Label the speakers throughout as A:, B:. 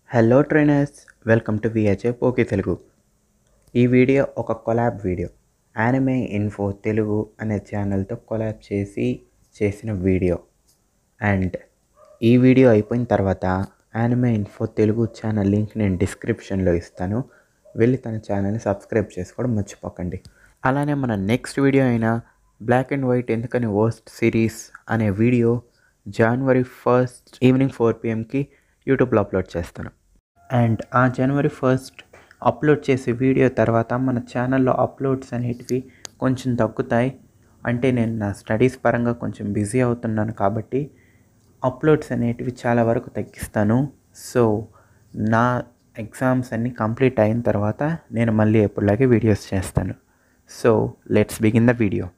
A: hello trainers welcome to విహెచ్ఏ Poki Telugu ఈ video ఒక collab video anime info Telugu అనే ఛానల్తో కొలాబ్ చేసి చేసిన వీడియో అండ్ ఈ వీడియో అయిపోయిన తర్వాత anime info Telugu channel link నేను డిస్క్రిప్షన్లో ఇస్తాను వెళ్ళి తన ఛానల్ని సబ్స్క్రైబ్ చేసుకోవడం మర్చిపోకండి అలానే మన నెక్స్ట్ వీడియో అయిన బ్లాక్ అండ్ వైట్ ఎందుకని వర్స్ట్ సిరీస్ అనే video January first evening four పిఎంకి యూట్యూబ్లో అప్లోడ్ చేస్తాను అండ్ ఆ జనవరి ఫస్ట్ అప్లోడ్ చేసే వీడియో తర్వాత మన ఛానల్లో అప్లోడ్స్ అనేటివి కొంచెం తగ్గుతాయి అంటే నేను నా స్టడీస్ పరంగా కొంచెం బిజీ అవుతున్నాను కాబట్టి అప్లోడ్స్ అనేటివి చాలా వరకు తగ్గిస్తాను సో నా ఎగ్జామ్స్ అన్నీ కంప్లీట్ అయిన తర్వాత నేను మళ్ళీ ఎప్పుడులాగే వీడియోస్ చేస్తాను so let's begin the video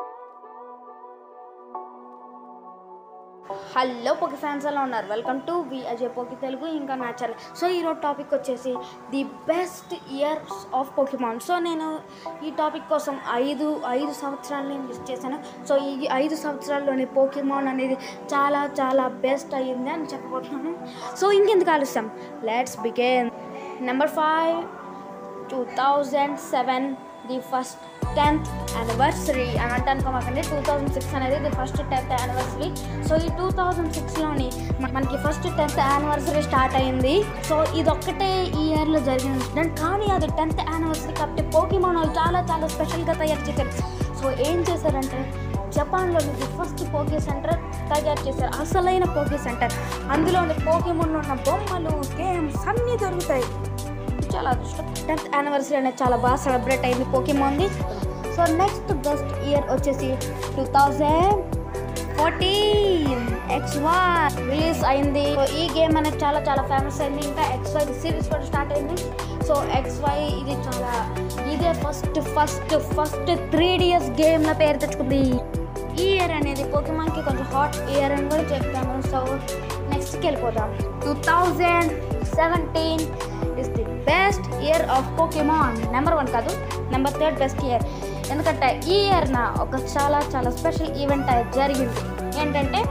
B: hello Poki fans ఎలా ఉన్నారు welcome to V Ajay Poki Telugu ఇంకా నా ఛానల్ సో ఈరోజు టాపిక్ వచ్చేసి the best years of Pokemon so నేను ఈ టాపిక్ కోసం ఐదు ఐదు సంవత్సరాలని మిస్ చేశాను సో ఈ ఐదు సంవత్సరాల్లోని పోకిమాన్ అనేది చాలా చాలా బెస్ట్ అయ్యింది అని చెప్పబోతున్నాను సో ఇంకెందుకు ఆలస్యం let's begin number five two thousand seven the first tenth anniversary అని అంటే అనుకోమాకండి టూ థౌజండ్ సిక్స్ అనేది the first tenth anniversary so ఈ టూ థౌజండ్ సిక్స్లోని మనకి ఫస్ట్ టెన్త్ యానివర్సరీ స్టార్ట్ అయింది సో ఇది ఒక్కటే ఈ ఇయర్లో జరిగిన ఇన్సిడెంట్ కానీ అది టెన్త్ యానివర్సరీ కాబట్టి పోకిమాన్ వాళ్ళు చాలా చాలా స్పెషల్గా తయారు చేశారు సో ఏం చేశారంటే జపాన్లోని ది ఫస్ట్ పోకీ సెంటర్ తయారు చేశారు అసలైన పోకీ సెంటర్ అందులోని పోకిమాన్ ఉన్న బొమ్మలు గేమ్స్ అన్నీ దొరుకుతాయి చాలా అదృష్టం టెన్త్ యానివర్సరీ అనేది చాలా బాగా సెలబ్రేట్ అయింది పోకిమాన్ది సో నెక్స్ట్ బెస్ట్ ఇయర్ వచ్చేసి two thousand fourteen X one release అయింది సో ఈ గేమ్ అనేది చాలా చాలా ఫేమస్ అయింది ఇంకా ఎక్స్ వై సిరీస్ కూడా స్టార్ట్ అయింది సో ఎక్స్ వై ఇది చాలా ఇదే first first first three DS గేమ్ల పేరు తెచ్చుకుంది ఈ ఇయర్ అనేది పోకిమాన్కి కొంచెం హాట్ ఇయర్ అని కూడా చెప్తాము సో నెక్స్ట్కి వెళ్ళిపోదాం two thousand seventeen is the best year of Pokemon number one కాదు నెంబర్ థర్డ్ బెస్ట్ ఇయర్ ఎందుకంటే ఈ ఇయర్ నా ఒక చాలా చాలా స్పెషల్ ఈవెంట్ అనేది జరిగింది ఏంటంటే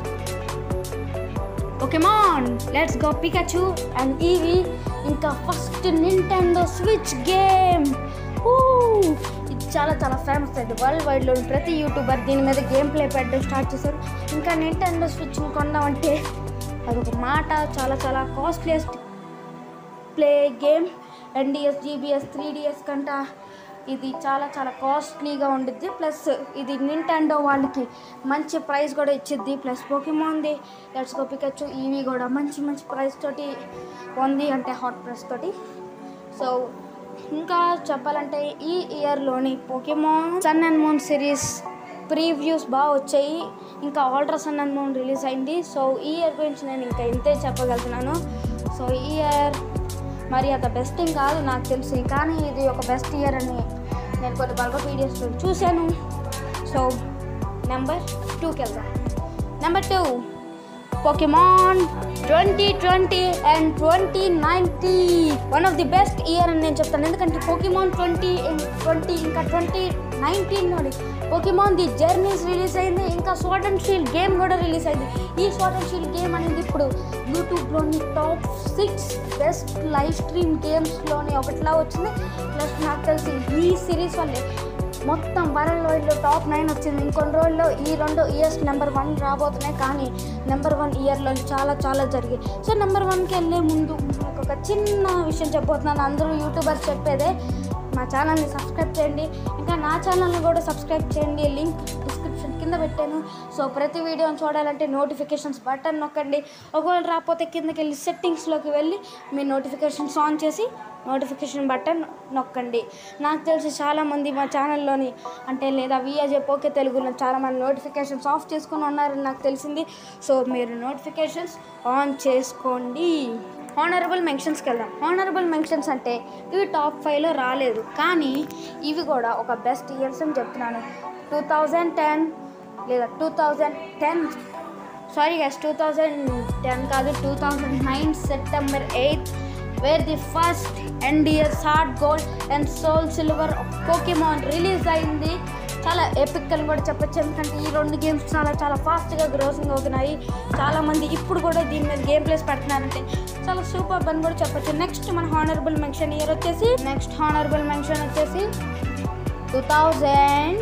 B: Pokemon let's go Pikachu and Eevee ఇంకా ఫస్ట్ నింటెండో స్విచ్ గేమ్ ఇది చాలా చాలా ఫేమస్ అయింది వరల్డ్ వైడ్లో ప్రతి యూట్యూబర్ దీని మీద గేమ్ ప్లే పెట్టడం స్టార్ట్ చేశారు ఇంకా నింటెండో స్విచ్ కొన్నామంటే అదొక మాట చాలా చాలా costliest play game NDS GBS three DS కంట ఇది చాలా చాలా కాస్ట్లీగా ఉండిద్ది ప్లస్ ఇది నింటెండో వాళ్ళకి మంచి ప్రైస్ కూడా ఇచ్చిద్ది ప్లస్ పోకిమోన్ది లెట్స్ గో పికచ్చు ఇవి కూడా మంచి మంచి ప్రైస్ తోటి ఉంది అంటే హాట్ ప్రైస్ తోటి సో ఇంకా చెప్పాలంటే ఈ ఇయర్లోని Pokemon sun and moon series previews బాగా వచ్చాయి ఇంకా ultra sun and moon release అయింది సో ఈ ఇయర్ గురించి నేను ఇంకా ఇంతే చెప్పగలుగుతున్నాను సో ఈ ఇయర్ మరి అంత బెస్ట్ ఏం కాదు నాకు తెలిసి కానీ ఇది ఒక బెస్ట్ ఇయర్ అని నేను కొన్ని బల్బ వీడియోస్లో చూశాను సో నెంబర్ టూకి వెళ్దాం number two Pokemon twenty twenty and twenty ninety one of the best year అని నేను చెప్తాను ఎందుకంటే పోకిమాన్ ట్వంటీ ట్వంటీ ఇంకా ట్వంటీ నైన్టీన్లోని పోకిమాన్ ది జర్నీస్ రిలీజ్ అయింది ఇంకా స్వాట్ అండ్ షీల్డ్ గేమ్ కూడా రిలీజ్ అయింది ఈ స్వాట్ అండ్ షీల్డ్ గేమ్ అనేది ఇప్పుడు యూట్యూబ్లోని top six best live stream గేమ్స్లోని ఒకటిలా వచ్చింది ప్లస్ నాకు తెలిసి ఈ సిరీస్ వల్లే మొత్తం వరల్డ్ వైడ్లో టాప్ నైన్ వచ్చింది ఇంకొన్ని రోజుల్లో ఈ రెండు ఇయర్స్ నెంబర్ వన్ రాబోతున్నాయి కానీ నెంబర్ వన్ ఇయర్లో చాలా చాలా జరిగాయి సో నెంబర్ వన్కి వెళ్ళే ముందు మీకు ఒక చిన్న విషయం చెప్పబోతున్నాను అందరూ యూట్యూబర్స్ చెప్పేదే మా ఛానల్ని సబ్స్క్రైబ్ చేయండి ఇంకా నా ఛానల్ని కూడా సబ్స్క్రైబ్ చేయండి లింక్ డిస్క్రిప్షన్ కింద పెట్టాను సో ప్రతి వీడియోని చూడాలంటే నోటిఫికేషన్స్ బటన్ నొక్కండి ఒకవేళ రాకపోతే కిందకి వెళ్ళి సెట్టింగ్స్లోకి వెళ్ళి మీ నోటిఫికేషన్స్ ఆన్ చేసి నోటిఫికేషన్ బటన్ నొక్కండి నాకు తెలిసి చాలామంది మా ఛానల్లోని అంటే లేదా విఆజే పోకే తెలుగులో చాలామంది నోటిఫికేషన్స్ ఆఫ్ చేసుకుని ఉన్నారని నాకు తెలిసింది సో మీరు నోటిఫికేషన్స్ ఆన్ చేసుకోండి హానరబుల్ మెన్షన్స్కి వెళ్దాం హానరబుల్ మెన్షన్స్ అంటే ఇవి టాప్ ఫైవ్లో రాలేదు కానీ ఇవి కూడా ఒక బెస్ట్ ఇయర్స్ అని చెప్తున్నాను టూ థౌజండ్ టెన్ లేదా two thousand ten sorry guys two thousand ten కాదు two thousand nine September eighth where the first NDS heart gold and soul silver Pokemon release అయింది చాలా ఎపిక్ అని కూడా చెప్పొచ్చు ఎందుకంటే ఈ రెండు గేమ్స్ చాలా చాలా ఫాస్ట్గా గ్రోసింగ్ అవుతున్నాయి చాలామంది ఇప్పుడు కూడా దీని మీద గేమ్ ప్లేస్ పెడుతున్నారంటే చాలా సూపర్ అని కూడా చెప్పొచ్చు నెక్స్ట్ మన హానరబుల్ మెన్షన్ ఇయర్ వచ్చేసి నెక్స్ట్ హానరబుల్ మెన్షన్ వచ్చేసి two thousand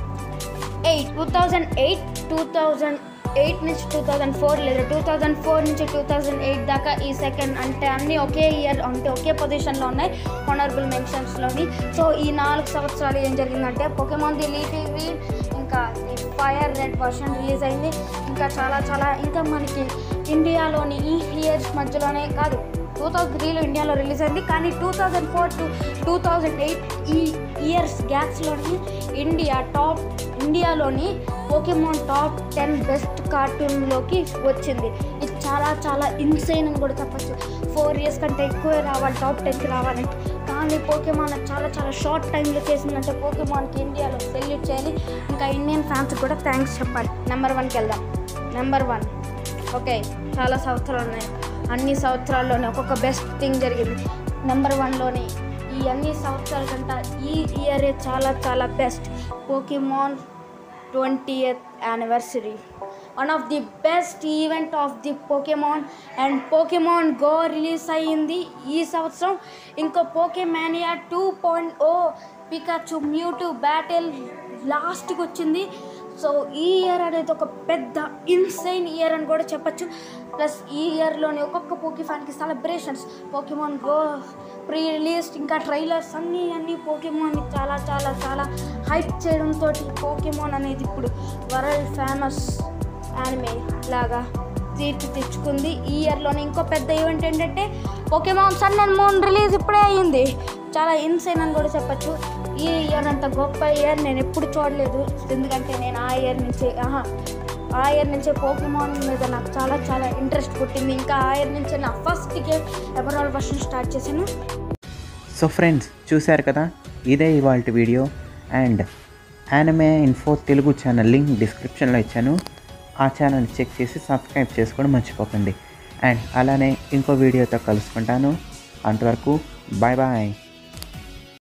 B: eight two thousand eight two thousand eight నుంచి టూ థౌజండ్ ఫోర్ లేదా టూ థౌజండ్ ఫోర్ నుంచి టూ థౌజండ్ ఎయిట్ దాకా ఈ సెకండ్ అంటే అన్నీ ఒకే ఇయర్ అంటే ఒకే పొజిషన్లో ఉన్నాయి ఆనరబుల్ మెన్షన్స్లోని సో ఈ నాలుగు సంవత్సరాలు ఏం జరిగిందంటే పొకెమాన్ ది లీఫీ గ్రీన్ ఇంకా the fire red version release అయింది ఇంకా చాలా చాలా ఇంకా మనకి ఇండియాలోని ఈ ఇయర్స్ మధ్యలోనే కాదు టూ థౌజండ్ త్రీలో ఇండియాలో రిలీజ్ అయింది కానీ two thousand four to two thousand eight ఈ ఇయర్స్ గ్యాప్స్లోని ఇండియా టాప్ ఇండియాలోని పోకెమాన్ టాప్ టెన్ బెస్ట్ కార్టూన్లోకి వచ్చింది ఇది చాలా చాలా ఇన్సైన్ అని కూడా చెప్పచ్చు ఫోర్ ఇయర్స్ కంటే ఎక్కువే రావాలి టాప్ టెన్కి రావాలంటే కానీ పోకెమాన్ చాలా చాలా షార్ట్ టైంలో చేసిందంటే పోకెమాన్కి ఇండియాలో సెల్యూట్ చేయాలి ఇంకా ఇండియన్ ఫ్యాన్స్ కూడా థ్యాంక్స్ చెప్పాలి నెంబర్ వన్కి వెళ్దాం నెంబర్ వన్ ఓకే చాలా సంవత్సరాలు ఉన్నాయి అన్ని సంవత్సరాల్లోనే ఒక్కొక్క బెస్ట్ థింగ్ జరిగింది నెంబర్ వన్లోనే ఈ అన్ని సంవత్సరాల కంటే ఈ ఇయరే చాలా చాలా best Pokemon twentieth anniversary one of the best event of the Pokemon and Pokemon go release అయ్యింది ఈ సంవత్సరం ఇంకో Pokemania two point O Pikachu Mewtwo battle లాస్ట్కి వచ్చింది సో ఈ ఇయర్ అనేది ఒక పెద్ద ఇన్సైన్ ఇయర్ అని కూడా చెప్పచ్చు ప్లస్ ఈ ఇయర్లోని ఒక్కొక్క పోకీ ఫ్యాన్కి celebrations Pokemon go pre release ఇంకా ట్రైలర్స్ అన్నీ అన్నీ పోకిమాన్ చాలా చాలా చాలా హైప్ చేయడంతో పోకిమాన్ అనేది ఇప్పుడు వరల్డ్ ఫేమస్ యానిమే లాగా తీర్చి తెచ్చుకుంది ఈ ఇయర్లోనే ఇంకో పెద్ద ఈవెంట్ ఏంటంటే Pokemon sun and moon release ఇప్పుడే అయ్యింది చాలా ఇన్సైన్ అని కూడా చెప్పచ్చు ఈ ఇయర్ అంత గొప్ప ఇయర్ నేను ఎప్పుడు చూడలేదు ఎందుకంటే నేను ఆ ఇయర్ నుంచి ఆహా ఆ ఇయర్ నుంచే పోకెమాన్ మీద నాకు చాలా చాలా ఇంట్రెస్ట్ పుట్టింది ఇంకా ఆ ఇయర్ నుంచే నా ఫస్ట్ గేమ్ ఎవరాల్ వర్షన్ స్టార్ట్ చేశాను
A: సో ఫ్రెండ్స్ చూశారు కదా ఇదే ఇవాళ video and anime info Telugu channel link డిస్క్రిప్షన్లో ఇచ్చాను ఆ ఛానల్ చెక్ చేసి సబ్స్క్రైబ్ చేసుకోవడం మర్చిపోకండి అండ్ అలానే ఇంకో వీడియోతో కలుసుకుంటాను అంతవరకు బాయ్ బాయ్